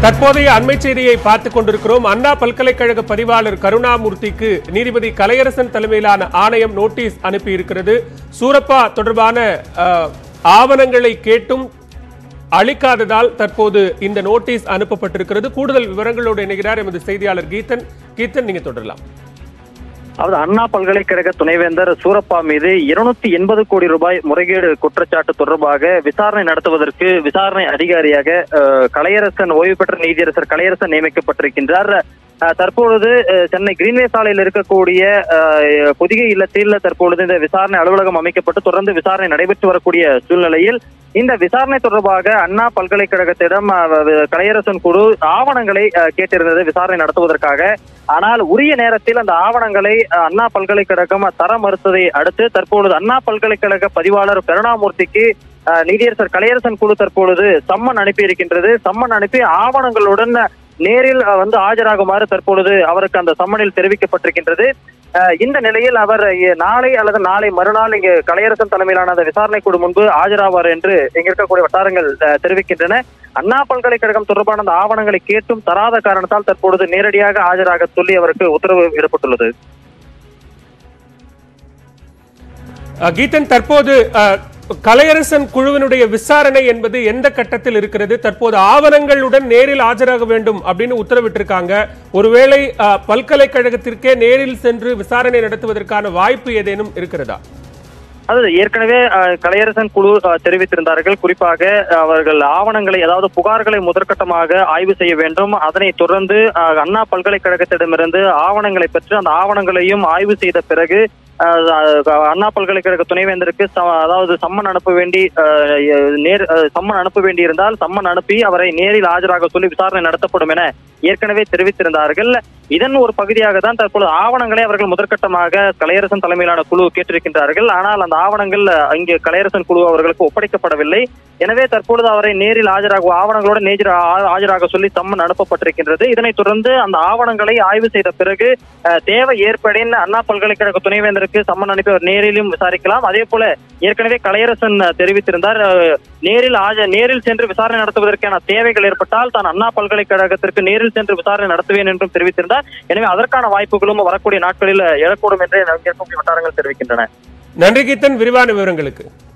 தற்போதைய அண்மை செய்தியை பார்த்துக் கொண்டிருக்கிறோம் அண்ணா பல்கலைக்கழக பதிவாளர் கருணாமூர்த்திக்கு நீதிபதி கலையரசன் தலைமையிலான ஆணையம் நோட்டீஸ் அனுப்பியிருக்கிறது சூரப்பா தொடர்பான அஹ், ஆவணங்களை கேட்டும் அளிக்காததால் தற்போது இந்த நோட்டீஸ் அனுப்பப்பட்டிருக்கிறது கூடுதல் விவரங்களோடு இணைகிறார் எமது செய்தியாளர் கீதன் கீதன் நீங்க தொடரலாம் அதாவது அண்ணா பல்கலைக்கழக துணைவேந்தர் சூரப்பா மீது இருநூத்தி எண்பது கோடி ரூபாய் முறைகேடு குற்றச்சாட்டு தொடர்பாக விசாரணை நடத்துவதற்கு விசாரணை அதிகாரியாக அஹ், கலையரசன் ஓய்வு பெற்ற நீதியரசர் கலையரசன் நியமிக்கப்பட்டிருக்கின்றார் அஹ், தற்பொழுது அஹ், சென்னை கிரீன்வே சாலையில் இருக்கக்கூடிய அஹ், பொதிகை இல்லத்தில் தற்பொழுது இந்த விசாரணை அலுவலகம் அமைக்கப்பட்டு தொடர்ந்து விசாரணை நடைபெற்று வரக்கூடிய சூழ்நிலையில் இந்த விசாரணை தொடர்பாக அண்ணா பல்கலைக்கழகத்திடம் அஹ், கலையரசன் குழு ஆவணங்களை அஹ், கேட்டிருந்தது விசாரணை நடத்துவதற்காக ஆனால் உரிய நேரத்தில் அந்த ஆவணங்களை அஹ், அண்ணா பல்கலைக்கழகம் தர மறுத்ததை அடுத்து தற்பொழுது அண்ணா பல்கலைக்கழக பதிவாளர் கருணாமூர்த்திக்கு அஹ், நீதியரசர் கலையரசன் குழு தற்பொழுது சம்மன் அனுப்பி இருக்கின்றது சம்மன் அனுப்பி ஆவணங்களுடன் நேரில் அஹ், வந்து ஆஜராகுமாறு தற்பொழுது அவருக்கு அந்த சம்மனில் தெரிவிக்கப்பட்டிருக்கின்றது அஹ், இந்த நிலையில் அவர் இ- நாளை அல்லது நாளை மறுநாள் இங்கு கலையரசன் தலைமையிலான அந்த விசாரணை குழு முன்பு ஆஜராவார் என்று இங்க இருக்கக்கூடிய வட்டாரங்கள் அஹ், தெரிவிக்கின்றன அண்ணா பல்கலைக்கழகம் தொடர்பான அந்த ஆவணங்களை கேட்டும் தராத காரணத்தால் தற்பொழுது நேரடியாக ஆஜராக சொல்லி அவருக்கு உத்தரவு இடப்பட்டுள்ளது அஹ், கீதன் தற்போது அஹ், கலையரசன் குழுவினுடைய விசாரணை என்பது எந்த கட்டத்தில் இருக்கிறது தற்போது ஆவணங்களுடன் நேரில் ஆஜராக வேண்டும் அப்படின்னு உத்தரவிட்டிருக்காங்க ஒருவேளை அஹ், பல்கலைக்கழகத்திற்கே நேரில் சென்று விசாரணை நடத்துவதற்கான வாய்ப்பு ஏதேனும் இருக்கிறதா அதாவது ஏற்கனவே அஹ், கலையரசன் குழு அஹ், தெரிவித்திருந்தார்கள் குறிப்பாக அவர்கள் ஆவணங்களை அதாவது புகார்களை முதற்கட்டமாக ஆய்வு செய்ய வேண்டும் அதனைத் தொடர்ந்து அஹ், அண்ணா பல்கலைக்கழகத்திடமிருந்து ஆவணங்களை பெற்று அந்த ஆவணங்களையும் ஆய்வு செய்த பிறகு அஹ், அஹ், அண்ணா பல்கலைக்கழக துணைவேந்தருக்கு ச- அதாவது சம்மன் அனுப்ப வேண்டி அஹ், நேர் அஹ், சம்மன் அனுப்ப வேண்டியிருந்தால் சம்மன் அனுப்பி அவரை நேரில் ஆஜராக சொல்லி விசாரணை நடத்தப்படும் என ஏற்கனவே தெரிவித்திருந்தார்கள் இதன் ஒரு பகுதியாக தான் தற்பொழுது ஆவணங்களை அவர்கள் முதற்கட்டமாக கலையரசன் தலைமையிலான குழு கேட்டிருக்கின்றார்கள் ஆனால் அந்த ஆவணங்கள் இங்கு கலையரசன் குழு அவர்களுக்கு ஒப்படைக்கப்படவில்லை எனவே தற்பொழுது அவரை நேரில் ஆஜராக ஆவணங்களோடு நேஜர் ஆ- ஆஜராக சொல்லி சம்மன் அனுப்பப்பட்டிருக்கின்றது இதனைத் தொடர்ந்து அந்த ஆவணங்களை ஆய்வு செய்த பிறகு அஹ், தேவை ஏற்படின் அண்ணா பல்கலைக்கழக துணைவேந்தருக்கு சம்மன் அனுப்பி அவர் நேரிலும் விசாரிக்கலாம் அதே போல ஏற்கனவே கலையரசன் அஹ், தெரிவித்திருந்தார் அஹ், நேரில் ஆஜ நேரில் சென்று விசாரணை நடத்துவதற்கான தேவைகள் ஏற்பட்டால் தான் அண்ணா பல்கலைக்கழகத்திற்கு நேரில் சென்று விசாரணை நடத்துவேன் என்றும் தெரிவித்திருந்தார் எனவே அதற்கான வாய்ப்புகளும் வரக்கூடிய நாட்களில் எழக்கூடும் என்று இங்கே இருக்கக்கூடிய வட்டாரங்கள் தெரிவிக்கின்றன நன்றி கீதன் விரிவான விவரங்களுக்கு